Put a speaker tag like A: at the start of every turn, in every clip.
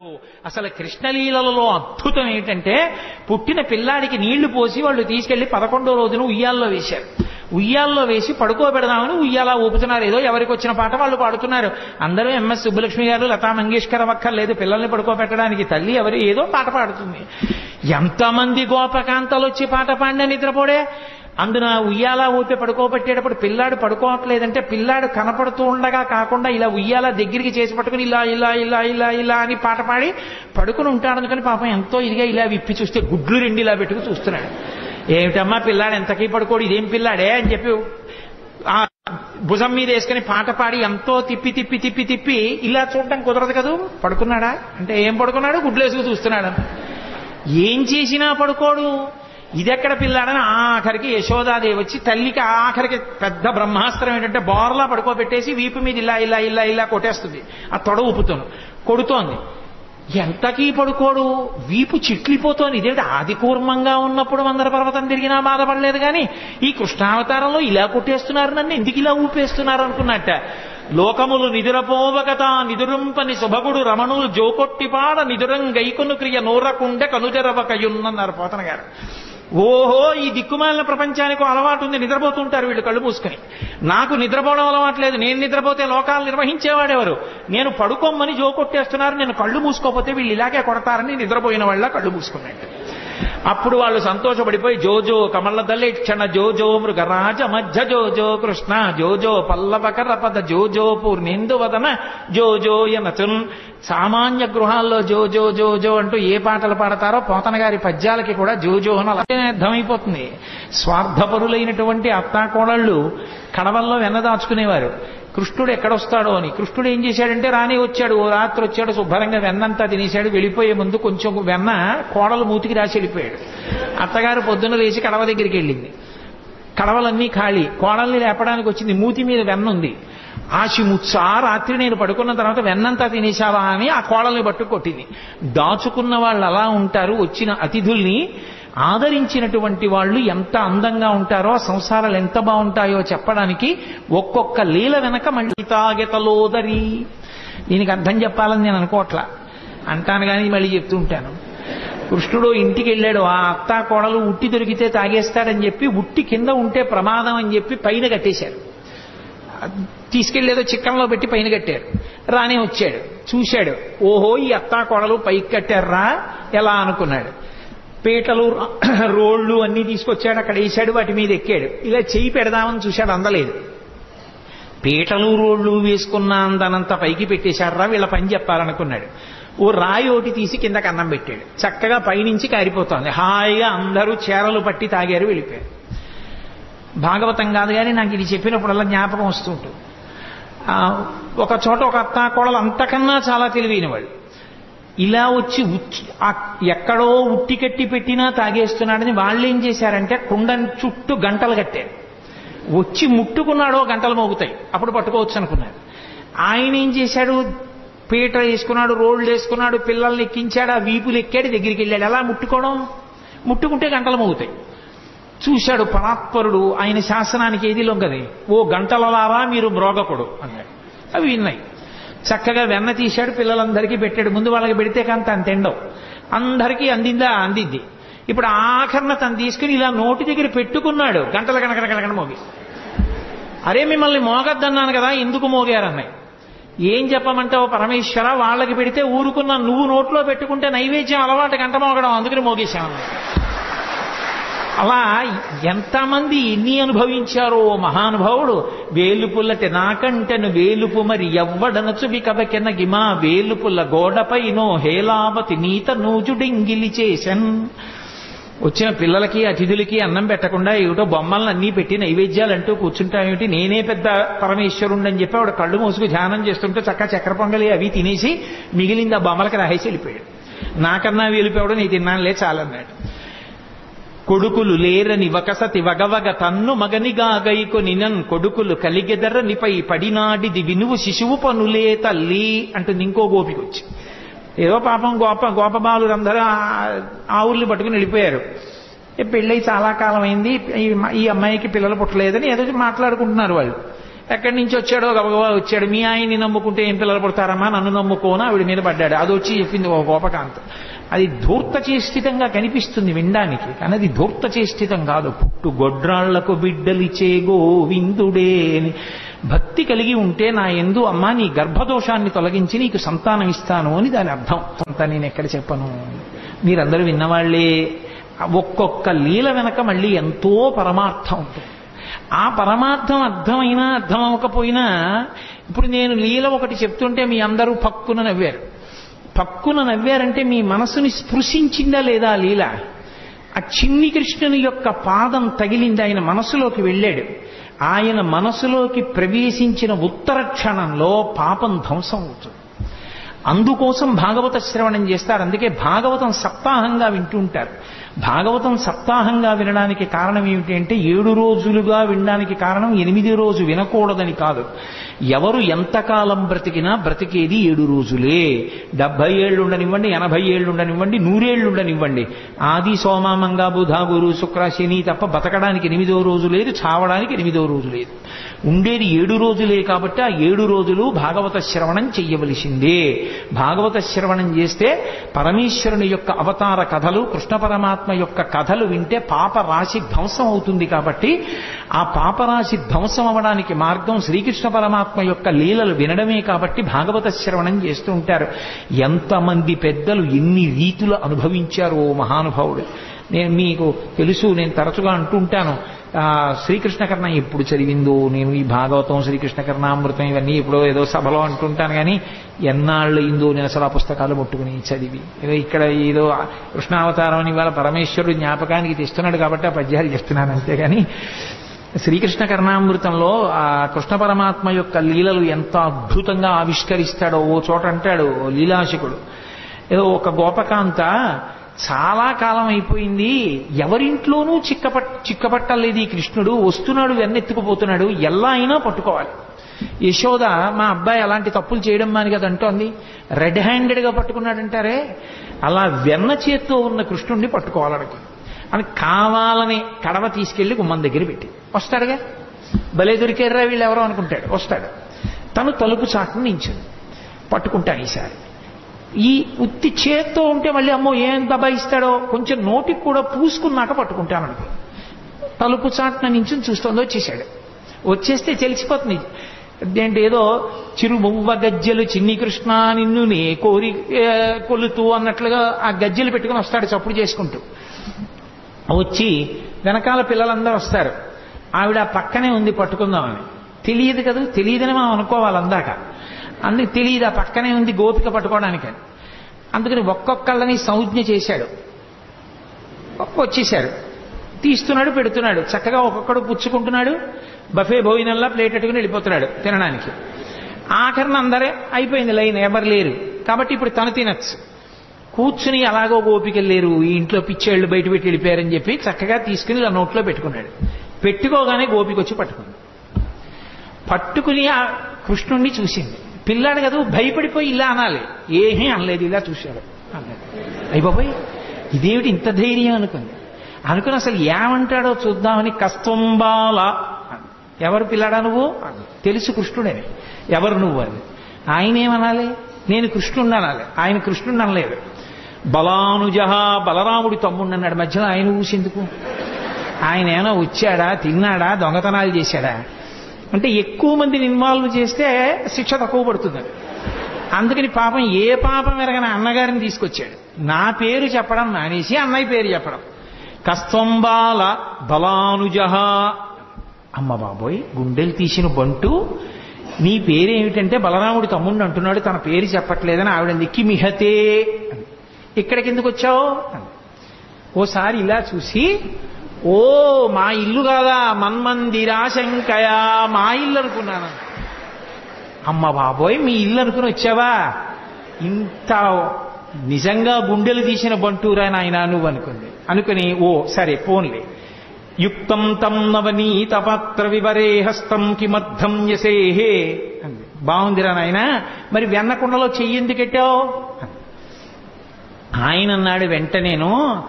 A: అసలు కృష్ణలీలలో అద్భుతం ఏంటంటే పుట్టిన పిల్లాడికి నీళ్లు పోసి వాళ్ళు తీసుకెళ్లి పదకొండో రోజున ఉయ్యాల్లో వేశారు ఉయ్యాల్లో వేసి పడుకోబెడదామని ఉయ్యాలా ఊపుతున్నారు ఏదో ఎవరికి వచ్చిన పాట వాళ్ళు పాడుతున్నారు అందరూ ఎంఎస్ సుబ్బలక్ష్మి గారు లతా మంగేష్కర్ అక్కర్లేదు పిల్లల్ని పడుకోబెట్టడానికి తల్లి ఎవరు ఏదో పాట పాడుతుంది ఎంతమంది గోపకాంతలు వచ్చి పాట పాడినా నిద్రపోడే అందున ఉయ్యాల ఊపి పడుకోబెట్టేటప్పుడు పిల్లాడు పడుకోవట్లేదంటే పిల్లాడు కనపడుతూ ఉండగా కాకుండా ఇలా ఉయ్యాల దగ్గరికి చేసి పట్టుకుని ఇలా ఇలా ఇలా ఇలా ఇలా అని పాట పాడి పడుకుని ఉంటాడు అందుకని పాపం ఎంతో ఇదిగా ఇలా విప్పి చూస్తే గుడ్లు రెండు ఇలా పెట్టుకు చూస్తున్నాడు ఏమిటమ్మా పిల్లాడు ఎంతకీ పడుకోడు ఇదేం పిల్లాడే అని చెప్పి ఆ భుజం మీద వేసుకుని పాట పాడి ఎంతో తిప్పి తిప్పి తిప్పి తిప్పి ఇలా చూడటం కుదరదు కదూ పడుకున్నాడా అంటే ఏం పడుకున్నాడు గుడ్లేసుకు చూస్తున్నాడు ఏం చేసినా పడుకోడు ఇదెక్కడ పిల్లాడని ఆఖరికి యశోదాదేవి వచ్చి తల్లికి ఆఖరికి పెద్ద బ్రహ్మాస్త్రం ఏంటంటే బోర్లా పడుకోబెట్టేసి వీపు మీద ఇలా ఇలా ఇలా ఇలా కొట్టేస్తుంది ఆ తొడ ఊపుతాను కొడుతోంది ఎంతకీ పడుకోడు వీపు చిట్లిపోతోంది ఇదేంటి ఆది కూర్మంగా ఉన్నప్పుడు మందర పర్వతం తిరిగినా బాధపడలేదు కానీ ఈ కృష్ణావతారంలో ఇలా కొట్టేస్తున్నారు నన్ను ఎందుకు ఇలా ఊపేస్తున్నారు అనుకున్నట్ట లోకములు నిదురపోవగత నిదురుంపని శుభగుడు రమణులు జోకొట్టిపాడ నిదురం గైకొను క్రియ నూరకుండె కనుజరవకయున్నన్నారు పోతన గారు ఓహో ఈ దిక్కుమాలిన ప్రపంచానికి ఓ అలవాటు ఉంది నిద్రపోతుంటారు వీళ్ళు కళ్ళు మూసుకుని నాకు నిద్రపోవడం అలవాట్లేదు నేను నిద్రపోతే లోకాలు నిర్వహించేవాడెవరు నేను పడుకోమని జో కొట్టేస్తున్నారు నేను కళ్ళు మూసుకోపోతే వీళ్ళు ఇలాగే కొడతారని నిద్రపోయిన వాళ్ళ కళ్ళు మూసుకున్నట్టు అప్పుడు వాళ్ళు సంతోషపడిపోయి జోజో కమల దళిక్షణ జోజో మృగరాజ మధ్య జోజో కృష్ణ జోజో పల్లవకర పద జోజో పూర్ణేందు వదన జోజో యనచున్ సామాన్య గృహాల్లో జోజో జోజో అంటూ ఏ పాటలు పాడతారో పోతన గారి పద్యాలకి కూడా జోజో అని అలాగే అర్థమైపోతుంది స్వార్థపరులైనటువంటి అత్తాకోడళ్ళు కడవల్లో వెన్నదాచుకునేవారు కృష్ణుడు ఎక్కడొస్తాడో అని కృష్ణుడు ఏం చేశాడంటే రాని వచ్చాడు ఓ రాత్రి వచ్చాడు శుభ్రంగా వెన్నంతా తినేశాడు వెళ్ళిపోయే ముందు కొంచెం వెన్న కోడలు మూతికి రాసి వెళ్ళిపోయాడు అత్తగారు పొద్దున్న లేచి కడవ దగ్గరికి వెళ్ళింది కడవలన్నీ ఖాళీ కోడల్ని లేపడానికి వచ్చింది మూతి మీద వెన్న ఉంది ఆశి ముచ్చా రాత్రి నేను పడుకున్న తర్వాత వెన్నంతా తినేశావా అని ఆ కోడల్ని పట్టు కొట్టింది దాచుకున్న వాళ్ళు అలా ఉంటారు వచ్చిన అతిథుల్ని ఆదరించినటువంటి వాళ్ళు ఎంత అందంగా ఉంటారో సంసారాలు ఎంత బాగుంటాయో చెప్పడానికి ఒక్కొక్క లీల వెనక మళ్ళీ తాగెతలోదరి దీనికి అర్థం చెప్పాలని నేను అనుకోవట్లా అంటాను కానీ మళ్ళీ చెప్తూ ఉంటాను కృష్ణుడు ఇంటికి వెళ్ళాడు ఆ అత్త కోడలు ఉట్టి దొరికితే తాగేస్తాడని చెప్పి ఉట్టి కింద ఉంటే ప్రమాదం అని చెప్పి పైన కట్టేశారు తీసుకెళ్లేదో చిక్కంలో పెట్టి పైన కట్టారు రానే వచ్చాడు చూశాడు ఓహో ఈ అత్తా కోడలు పైకి కట్టారా ఎలా అనుకున్నాడు పీటలు రోళ్లు అన్ని తీసుకొచ్చాడు అక్కడ వేసాడు వాటి మీద ఎక్కాడు ఇలా చెయ్యి పెడదామని చూశాడు అందలేదు పీటలు రోళ్లు వేసుకున్న అందనంత పైకి పెట్టేశారా వీళ్ళ పని చెప్పాలనుకున్నాడు ఓ రాయి ఒకటి తీసి కిందకి అన్నం పెట్టాడు చక్కగా పైనుంచి కారిపోతోంది హాయిగా అందరూ చీరలు పట్టి తాగారు వెళ్ళిపోయారు భాగవతం కాదు కానీ నాకు ఇది చెప్పినప్పుడల్లా జ్ఞాపకం వస్తుంటుంది ఆ, ఒక చోట ఒక అత్త కోడలు అంతకన్నా చాలా తెలివైన వాళ్ళు ఇలా వచ్చి ఉచ్చి- ఆ ఎక్కడో ఉట్టి కట్టి పెట్టినా తాగేస్తున్నాడని వాళ్ళు ఏం చేశారంటే కుండని చుట్టూ గంటలు కట్టారు వచ్చి ముట్టుకున్నాడో గంటలు మోగుతాయి అప్పుడు పట్టుకోవచ్చు అనుకున్నారు ఆయన ఏం చేశాడు పీట వేసుకున్నాడు రోడ్లు వేసుకున్నాడు పిల్లల్ని ఎక్కించాడు ఆ వీపులు ఎక్కాడు దగ్గరికి వెళ్ళాడు ఎలా ముట్టుకోవడం ముట్టుకుంటే గంటలు మోగుతాయి చూశాడు పరాత్పరుడు ఆయన శాసనానికి ఏది లొంగది ఓ గంటలలారా మీరు మ్రోగకుడు అన్నాడు అవి విన్నాయి చక్కగా వెన్న తీశాడు పిల్లలందరికీ పెట్టాడు ముందు వాళ్ళకి పెడితే కానీ తను తిండవు అందరికీ అందిందా అందింది ఇప్పుడు ఆఖరణ తను తీసుకుని ఇలా నోటి దగ్గర పెట్టుకున్నాడు గంటల గణకన గణకన మోగి అరే మిమ్మల్ని మోగద్దన్నాను కదా ఎందుకు మోగారన్నాయి ఏం చెప్పమంటావు పరమేశ్వర వాళ్ళకి పెడితే ఊరుకున్న నువ్వు నోట్లో పెట్టుకుంటే నైవేద్యం అలవాటు గంట మోగడం అందుకని మోగేశామన్నాయి అలా ఎంతమంది ఎన్ని అనుభవించారో ఓ మహానుభావుడు వేలుపుల్లటి నాకంటెను వేలుపు మరి ఎవ్వడనచు వికబకెన గిమా వేలుపుల్ల గోడపైనో హేలావతి నీత నూజుడింగిలి చేసెన్ వచ్చిన పిల్లలకి అతిథులకి అన్నం పెట్టకుండా ఏమిటో బొమ్మలను అన్నీ పెట్టి నైవేద్యాలు అంటూ కూర్చుంటామేమిటి నేనే పెద్ద పరమేశ్వరుణ్ణి చెప్పి ఆవిడ కళ్ళు మూసుకు ధ్యానం చేస్తుంటే చక్క చక్కెర పొంగలి అవి తినేసి మిగిలింది ఆ బొమ్మలకి రాసేసి వెళ్ళిపోయాడు నాకన్నా వెళ్ళిపోవడం నీ తిన్నానులే చాలన్నాడు కొడుకులు లేరని వకసతి వగవగ తన్ను మగనిగా గైకొనినన్ కొడుకులు కలిగెదరనిపై పడినాడిది వినువు శిశువు పనులే తల్లి అంటుంది ఇంకో గోపిక వచ్చి ఏదో పాపం గోప గోపబాలురందరూ ఆ- ఆవుల్ని పట్టుకుని వెళ్ళిపోయారు ఏ పెళ్ళై చాలా కాలం అయింది ఈ- ఈ అమ్మాయికి పిల్లలు పుట్టలేదని ఏదో మాట్లాడుకుంటున్నారు వాళ్ళు ఎక్కడి నుంచి వచ్చాడో గబగబా వచ్చాడు మీ ఆయన్ని నమ్ముకుంటే ఏం పిల్లలు పుడతారమ్మా నన్ను నమ్ముకోను ఆవిడ మీద పడ్డాడు అది వచ్చి చెప్పింది ఒక గోపకాంత అది ధూర్త చేష్టితంగా కనిపిస్తుంది వినడానికి కానీ అది ధూర్త చేష్టితం కాదు పుట్టు గొడ్రాళ్లకు బిడ్డలిచే గోవిందుడే అని భక్తి కలిగి ఉంటే నా ఎందు అమ్మా నీ గర్భదోషాన్ని తొలగించి నీకు సంతానం ఇస్తాను అని దాని అర్థం అంతా నేను ఎక్కడ చెప్పను మీరందరూ విన్నవాళ్లే ఒక్కొక్క లీల వెనక మళ్ళీ ఎంతో పరమార్థం ఉంటుంది ఆ పరమార్థం అర్థమైనా అర్థం అవ్వకపోయినా ఇప్పుడు నేను లీల ఒకటి చెప్తుంటే మీ అందరూ పక్కున నవ్వారు పక్కున నవ్వారంటే మీ మనసుని స్పృశించిందా లేదా ఆ లీల ఆ చిన్ని కృష్ణుని యొక్క పాదం తగిలింది ఆయన మనసులోకి వెళ్ళాడు ఆయన మనసులోకి ప్రవేశించిన ఉత్తర క్షణంలో పాపం ధ్వంసం అవుతుంది అందుకోసం భాగవత శ్రవణం చేస్తారు అందుకే భాగవతం సప్తాహంగా వింటుంటారు భాగవతం సప్తాహంగా వినడానికి కారణం ఏమిటి అంటే ఏడు రోజులుగా వినడానికి కారణం ఎనిమిది రోజు వినకూడదని కాదు ఎవరు ఎంతకాలం బ్రతికినా బ్రతికేది ఏడు రోజులే డెబ్బై ఏళ్ళు ఉండనివ్వండి ఎనభై ఏళ్ళు ఉండనివ్వండి నూరేళ్ళు ఉండనివ్వండి ఆది సోమ మంగ బుధ గురు శుక్ర శని తప్ప బతకడానికి ఎనిమిదో రోజు లేదు చావడానికి ఎనిమిదో రోజు లేదు ఉండేది ఏడు రోజులే కాబట్టి ఆ ఏడు రోజులు భాగవత శ్రవణం చెయ్యవలసిందే భాగవత శ్రవణం చేస్తే పరమేశ్వరుని యొక్క అవతార కథలు కృష్ణ పరమాత్మ యొక్క కథలు వింటే పాప రాశి ధ్వంసం అవుతుంది కాబట్టి ఆ పాపరాశి ధ్వంసం అవడానికి మార్గం శ్రీకృష్ణ పరమాత్మ యొక్క లీలలు వినడమే కాబట్టి భాగవత శ్రవణం చేస్తూ ఉంటారు ఎంతమంది పెద్దలు ఎన్ని రీతులు అనుభవించారు ఓ మహానుభావుడు నేను మీకు తెలుసు నేను తరచుగా అంటుంటాను ఆ, శ్రీకృష్ణ కర్ణ ఎప్పుడు చదివిందో నేను ఈ భాగవతం శ్రీకృష్ణ కర్ణామృతం ఇవన్నీ ఎప్పుడో ఏదో సభలో అంటుంటాను కానీ ఎన్నాళ్ళు అయిందో నేను అసలు ఆ పుస్తకాలు ముట్టుకుని చదివి ఏదో ఇక్కడ ఏదో కృష్ణావతారం అని ఇవాళ పరమేశ్వరుడు జ్ఞాపకానికి తెస్తున్నాడు కాబట్టి ఆ పద్యాలు చెప్తున్నాను అంతేగాని శ్రీకృష్ణ కర్ణామృతంలో ఆ కృష్ణ పరమాత్మ యొక్క లీలలు ఎంత అద్భుతంగా ఆవిష్కరిస్తాడో ఓ చోట అంటాడు ఓ లీలాశకుడు ఏదో ఒక గోపకాంత చాలా కాలం అయిపోయింది ఎవరింట్లోనూ చిక్కపట్ చిక్కపట్టలేదు ఈ కృష్ణుడు వస్తున్నాడు వెన్నెత్తుకుపోతున్నాడు ఎలా అయినా పట్టుకోవాలి యశోద మా అబ్బాయి అలాంటి తప్పులు చేయడం మాని కదా అంటోంది రెడ్ హ్యాండెడ్గా పట్టుకున్నాడంటారే అలా వెన్న చేత్తో ఉన్న కృష్ణుడిని పట్టుకోవాలనుకో అని కావాలని కడవ తీసుకెళ్లి గుమ్మం దగ్గర పెట్టి వస్తాడుగా భలే దొరికారా వీళ్ళు ఎవరో అనుకుంటాడు వస్తాడు తను తలుపు చాటును నించుంది పట్టుకుంటాను ఈసారి ఈ ఉత్తి చేత్తో ఉంటే మళ్ళీ అమ్మో ఏం దబాయిస్తాడో కొంచెం నోటికి కూడా పూసుకున్నాక పట్టుకుంటాను అనుకో తలుపు చాటున నుంచి చూస్తోంది వచ్చేసాడు వచ్చేస్తే తెలిసిపోతుంది అంటే ఏదో చిరుమువ్వ గజ్జెలు చిన్ని కృష్ణ నిన్ను నే కోరి ఏ, కొలుతూ అన్నట్లుగా ఆ గజ్జెలు పెట్టుకుని వస్తాడు చప్పుడు చేసుకుంటూ వచ్చి వెనకాల పిల్లలందరూ వస్తారు ఆవిడ ఆ పక్కనే ఉంది పట్టుకుందామని తెలియదు కదా తెలియదని మనం అనుకోవాలి అందాక అందుకు తెలియదు ఆ పక్కనే ఉంది గోపిక పట్టుకోవడానికి అందుకని ఒక్కొక్కళ్ళని సంజ్ఞ చేశాడు వచ్చేశారు తీస్తున్నాడు పెడుతున్నాడు చక్కగా ఒక్కొక్కడు పుచ్చుకుంటున్నాడు బఫే భోజనంలా ప్లేట్ పెట్టుకుని వెళ్ళిపోతున్నాడు తినడానికి ఆఖరిన అందరే అయిపోయింది లైన్ ఎవరు లేరు కాబట్టి ఇప్పుడు తను తినచ్చు కూర్చుని అలాగో గోపికలు లేరు ఈ ఇంట్లో పిచ్చేళ్ళు బయట పెట్టి వెళ్ళిపోయారని చెప్పి చక్కగా తీసుకుని ఇలా నోట్లో పెట్టుకున్నాడు పెట్టుకోగానే గోపిక వచ్చి పట్టుకుంది పట్టుకుని ఆ కృష్ణుణ్ణి చూసింది పిల్లాడు కదా భయపడిపోయి ఇలా అనాలి ఏమీ అనలేదు ఇలా చూశాడు అన్నాడు అయ్య బాబాయ్ ఇదేమిటి ఇంత ధైర్యం అనుకుంది అనుకుని అసలు ఏమంటాడో చూద్దామని కస్తంబాల అంది. ఎవరు పిల్లాడా నువ్వు అంది. తెలుసు కృష్ణుడని ఎవరు నువ్వు అని ఆయన ఏమనాలి నేను కృష్ణుడు అనాలి ఆయన కృష్ణుడు అనలేదు బలానుజ బలరాముడి తమ్ముడు అన్నాడు మధ్యలో ఆయన ఊసేందుకు ఆయన ఏమైనా వచ్చాడా తిన్నాడా దొంగతనాలు చేశాడా అంటే ఎక్కువ మందిని ఇన్వాల్వ్ చేస్తే శిక్ష తక్కువ పడుతుంది అందుకని పాపం ఏ పాపం ఎరగని అన్నగారిని తీసుకొచ్చాడు నా పేరు చెప్పడం మానేసి అన్నయ్య పేరు చెప్పడం కస్తంబాల బలానుజ అమ్మ బాబోయ్ గుండెలు తీసిన బంటు నీ పేరేమిటంటే బలరాముడి తమ్ముడు అంటున్నాడు తన పేరు చెప్పట్లేదని ఆవిడ దిక్కి మిహతే అంది. ఇక్కడికి ఎందుకు వచ్చావు అంది. ఓసారి ఇలా చూసి ఓ మా ఇల్లు కాదా మన్మందిరా శంకయా మా ఇల్లు అనుకున్నాను అమ్మ బాబోయ్ మీ ఇల్లు అనుకుని వచ్చావా ఇంత నిజంగా గుండెలు తీసిన బంటూరా నాయన నువ్వు అనుకుంది అనుకుని ఓ సరే పోన్లే యుక్తం తం నవనీత పాత్ర వివరే హస్తం కిమర్థం యసేహే అంది బాగుందిరా నాయన మరి వెన్నకుండలో చెయ్యి ఎందుకు పెట్టావు అంది. ఆయన అన్నాడు వెంటనేను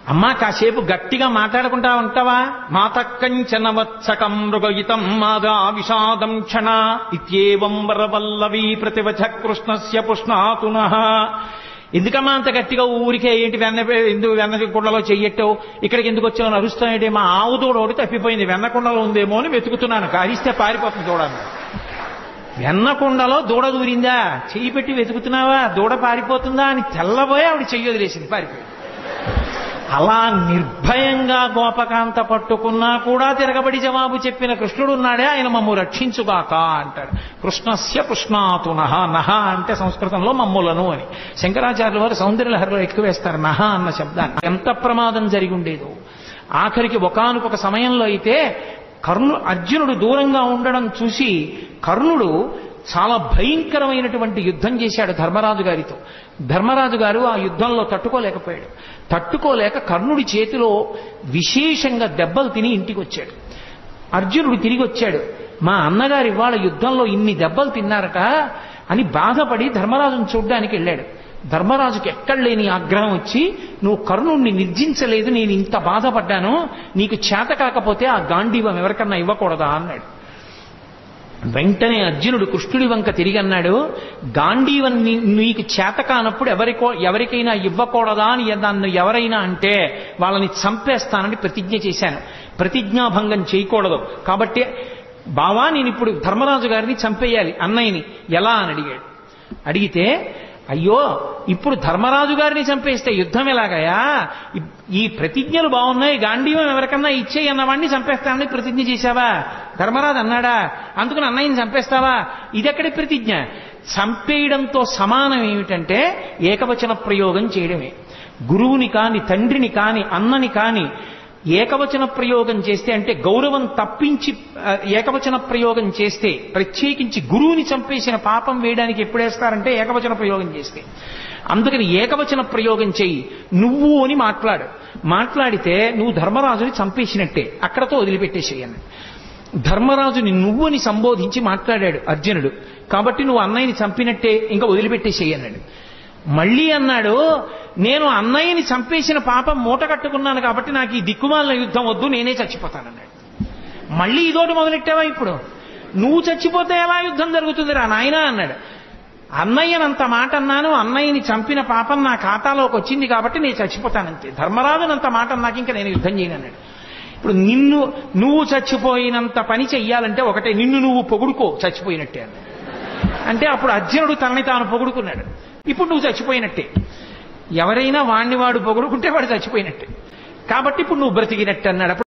A: అమ్మా కాసేపు గట్టిగా మాట్లాడుకుంటా ఉంటావా మాతకంచన వత్సకం మృగయితం మాదా విషాదం క్షణ ఇత్యేవం వరవల్లవీ ప్రతివచ కృష్ణస్య పుష్ణాతున ఎందుకమ్మా అంత గట్టిగా ఊరికే ఏంటి వెన్న ఎందుకు వెన్న కుండలో చెయ్యట్టో ఇక్కడికి ఎందుకు వచ్చావు అరుస్తానంటే మా ఆవు దూడ ఒకటి తప్పిపోయింది వెన్న కుండలో ఉందేమో అని వెతుకుతున్నాను అరిస్తే పారిపోతుంది చూడాలి వెన్నకుండలో దూడ దూరిందా చెయ్యి పెట్టి వెతుకుతున్నావా దూడ పారిపోతుందా అని తెల్లబోయి ఆవిడ చెయ్యి వదిలేసింది పారిపోయి అలా నిర్భయంగా గోపకాంత పట్టుకున్నా కూడా తిరగబడి జవాబు చెప్పిన కృష్ణుడు ఉన్నాడే ఆయన మమ్ము రక్షించుగాక అంటాడు కృష్ణస్య పుష్ణాతు నహ నహ అంటే సంస్కృతంలో మమ్ములను అని శంకరాచార్యుల వారు సౌందర్యలహరిలో ఎక్కువ వేస్తారు నహ అన్న శబ్దాన్ని ఎంత ప్రమాదం జరిగి ఉండేదో ఆఖరికి ఒకానొక సమయంలో అయితే కర్ణు అర్జునుడు దూరంగా ఉండడం చూసి కర్ణుడు చాలా భయంకరమైనటువంటి యుద్ధం చేశాడు ధర్మరాజు గారితో ధర్మరాజు గారు ఆ యుద్ధంలో తట్టుకోలేకపోయాడు తట్టుకోలేక కర్ణుడి చేతిలో విశేషంగా దెబ్బలు తిని ఇంటికి వచ్చాడు అర్జునుడు తిరిగి వచ్చాడు మా అన్నగారు ఇవాళ యుద్ధంలో ఇన్ని దెబ్బలు తిన్నారట అని బాధపడి ధర్మరాజును చూడ్డానికి వెళ్ళాడు ధర్మరాజుకి ఎక్కడ లేని ఆగ్రహం వచ్చి నువ్వు కర్ణుణ్ణి నిర్జించలేదు నేను ఇంత బాధపడ్డాను నీకు చేత కాకపోతే ఆ గాంధీవం ఎవరికన్నా ఇవ్వకూడదా అన్నాడు వెంటనే అర్జునుడు కృష్ణుడి వంక తిరిగి అన్నాడు గాంధీవన్ నీకు చేత కానప్పుడు ఎవరికో ఎవరికైనా ఇవ్వకూడదా అని నన్ను ఎవరైనా అంటే వాళ్ళని చంపేస్తానని ప్రతిజ్ఞ చేశాను ప్రతిజ్ఞాభంగం చేయకూడదు కాబట్టి బావా నేను ఇప్పుడు ధర్మరాజు గారిని చంపేయాలి అన్నయ్యని ఎలా అని అడిగాడు అడిగితే అయ్యో ఇప్పుడు ధర్మరాజు గారిని చంపేస్తే యుద్ధం ఎలాగయా ఈ ప్రతిజ్ఞలు బాగున్నాయి గాంధీవం ఎవరికన్నా ఇచ్చేయి అన్నవాడిని చంపేస్తానని ప్రతిజ్ఞ చేశావా ధర్మరాజు అన్నాడా అందుకని అన్నయ్యని చంపేస్తావా ఇదెక్కడి ప్రతిజ్ఞ చంపేయడంతో సమానం ఏమిటంటే ఏకవచన ప్రయోగం చేయడమే గురువుని కాని తండ్రిని కాని అన్నని కాని ఏకవచన ప్రయోగం చేస్తే అంటే గౌరవం తప్పించి ఏకవచన ప్రయోగం చేస్తే ప్రత్యేకించి గురువుని చంపేసిన పాపం వేయడానికి ఎప్పుడేస్తారంటే ఏకవచన ప్రయోగం చేస్తే అందుకని ఏకవచన ప్రయోగం చెయ్యి నువ్వు అని మాట్లాడు మాట్లాడితే నువ్వు ధర్మరాజుని చంపేసినట్టే అక్కడతో వదిలిపెట్టేసేయను ధర్మరాజుని నువ్వు అని సంబోధించి మాట్లాడాడు అర్జునుడు కాబట్టి నువ్వు అన్నయ్యని చంపినట్టే ఇంకా వదిలిపెట్టేసేయన్నాడు మళ్ళీ అన్నాడు నేను అన్నయ్యని చంపేసిన పాపం మూట కట్టుకున్నాను కాబట్టి నాకు ఈ దిక్కుమాలిన యుద్ధం వద్దు నేనే చచ్చిపోతానన్నాడు మళ్ళీ ఇదోటి మొదలెట్టావా ఇప్పుడు నువ్వు చచ్చిపోతే ఎలా యుద్ధం జరుగుతుంది రా నాయన అన్నాడు అన్నయ్యనంత మాట అన్నాను అన్నయ్యని చంపిన పాపం నా ఖాతాలోకి వచ్చింది కాబట్టి నేను చచ్చిపోతానంతే ధర్మరాజునంత మాట అన్నాక ఇంకా నేను యుద్ధం చేయను అన్నాడు ఇప్పుడు నిన్ను నువ్వు చచ్చిపోయినంత పని చెయ్యాలంటే ఒకటే నిన్ను నువ్వు పొగుడుకో చచ్చిపోయినట్టే అన్నాడు అంటే అప్పుడు అర్జునుడు తనని తాను పొగుడుకున్నాడు ఇప్పుడు నువ్వు చచ్చిపోయినట్టే ఎవరైనా వాణ్ణి వాడు పొగుడుకుంటే వాడు చచ్చిపోయినట్టే కాబట్టి ఇప్పుడు నువ్వు బ్రతికినట్టు అన్నాడు